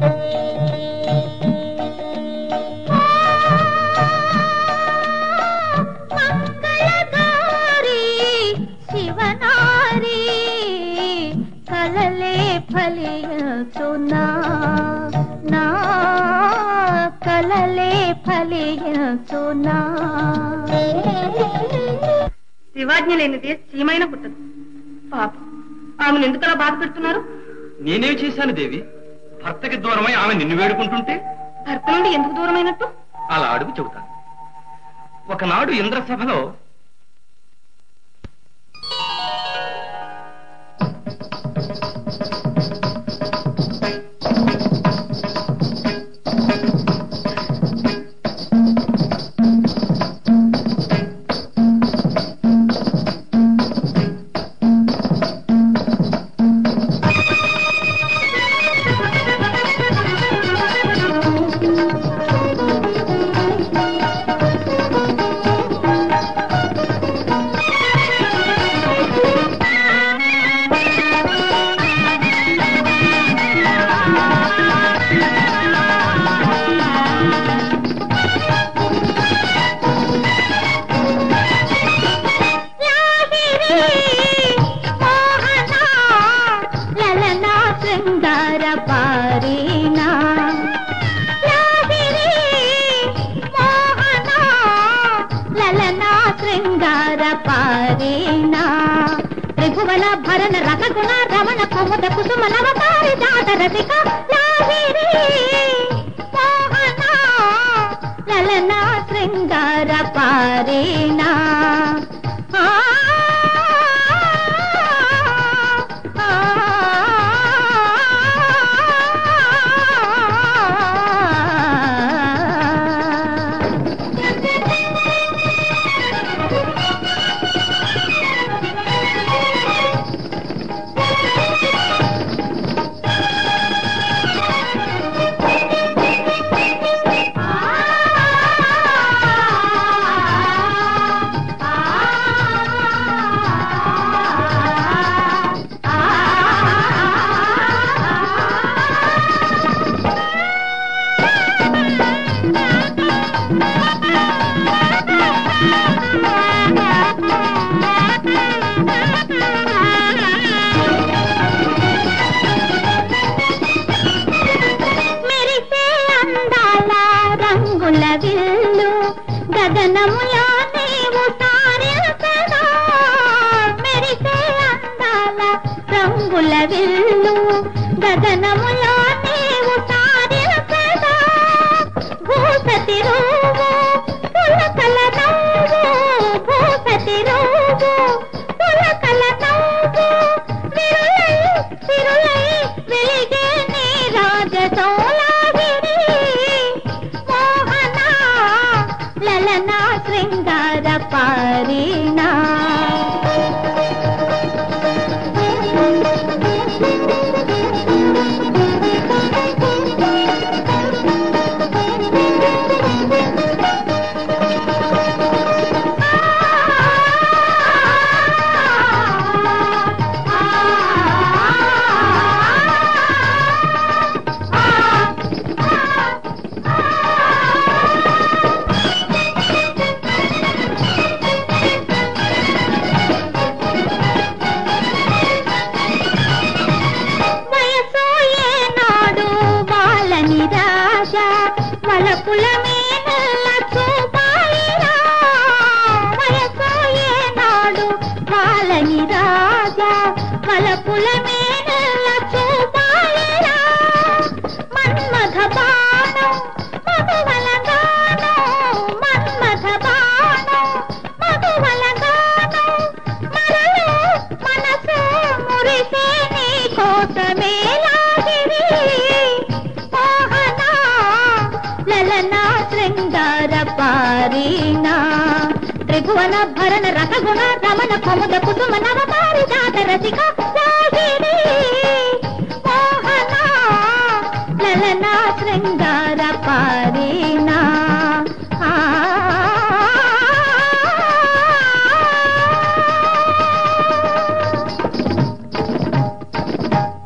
మంగళగారి శివనారి కలలే ఫలియచునా నా కలలే ఫలియచునా శివాజ్ఞ లేనిది సీమైన పుట్టదు పాప ఆమెను ఎందుకలా బాధ పెడుతున్నారు నేనేం చేశాను దేవి భర్తకి దూరమై ఆమె నిన్ను వేడుకుంటుంటే భర్త నుండి ఎందుకు దూరమైనట్టు అలా అడుగు చెబుతాను ఒకనాడు ఇంద్రసభలో లలనా శృంగార పారీనా లాహిరి మోహనా లలనా శృంగార పారీనా త్రిభువన భరణ రసగుణ రమణ కుముద కుసుమ నవకారి జాత రసిక లాహిరి మోహనా లలనా శృంగార పారీనా ఆ మెరిసే అందాల రంగుల విల్లు గగనములో నీవు సారించగా మెరిసే అందాల రంగుల విల్లు గగనములో నీవు సారించగా భూసతి రూవు పులకల నవ్వు భూసతి రూవు పులకల నవ్వు విరులై విరులై వెలిగే నీ రాజసోలాగిరి మోహనా లలనా శృంగార పారీనా వయసు ఏనాడు బాలని రాజా వలపుల మేనల్ల చూపాలిరా వయసు ఏనాడు బాలని రాజా వలపుల మేనల్ల చూపాలిరా మన్మథ బాణం మధువల గానం మన్మథ బాణం మధువల గానం మరలో మనసు మురిసే నీ కోసమే లాగిరి మోహనా లలనా శృంగార పారీనా త్రిభువన భరణ రసగుణ రమణ కుముద కుసుమ నవకారి జాత రసిక లాగిరి మోహనా లలనా శృంగార పారీనా